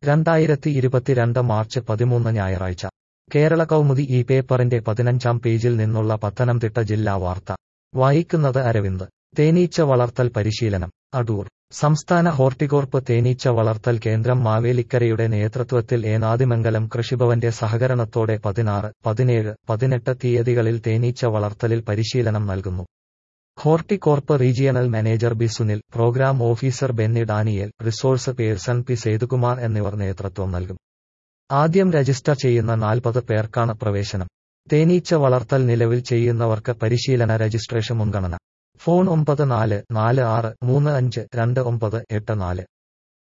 രണ്ടായിരത്തി ഇരുപത്തിരണ്ട് മാർച്ച് പതിമൂന്ന് ഞായറാഴ്ച കേരള കൗമുദി ഈ പേപ്പറിന്റെ പതിനഞ്ചാം പേജിൽ നിന്നുള്ള പത്തനംതിട്ട ജില്ലാ വാർത്ത വായിക്കുന്നത് അരവിന്ദ് തേനീച്ച വളർത്തൽ പരിശീലനം അടൂർ സംസ്ഥാന ഹോർട്ടികോർപ്പ് തേനീച്ച വളർത്തൽ കേന്ദ്രം മാവേലിക്കരയുടെ നേതൃത്വത്തിൽ ഏനാദിമംഗലം കൃഷിഭവന്റെ സഹകരണത്തോടെ പതിനാറ് പതിനേഴ് പതിനെട്ട് തീയതികളിൽ തേനീച്ച വളർത്തലിൽ പരിശീലനം നൽകുന്നു Horticorp regional manager B Sunil programme officer Benny Daniel resource person P Sethukumar എന്നിവർ നേതൃത്വം നൽകും ആദ്യം രജിസ്റ്റർ ചെയ്യുന്ന നാൽപ്പത് പേർക്കാണ് പ്രവേശനം തേനീച്ച വളർത്തൽ നിലവിൽ ചെയ്യുന്നവർക്ക് പരിശീലന രജിസ്ട്രേഷൻ മുൻഗണന ഫോൺ ഒമ്പത് നാല് നാല് ആറ് മൂന്ന് അഞ്ച് രണ്ട് ഒമ്പത് എട്ട് നാല്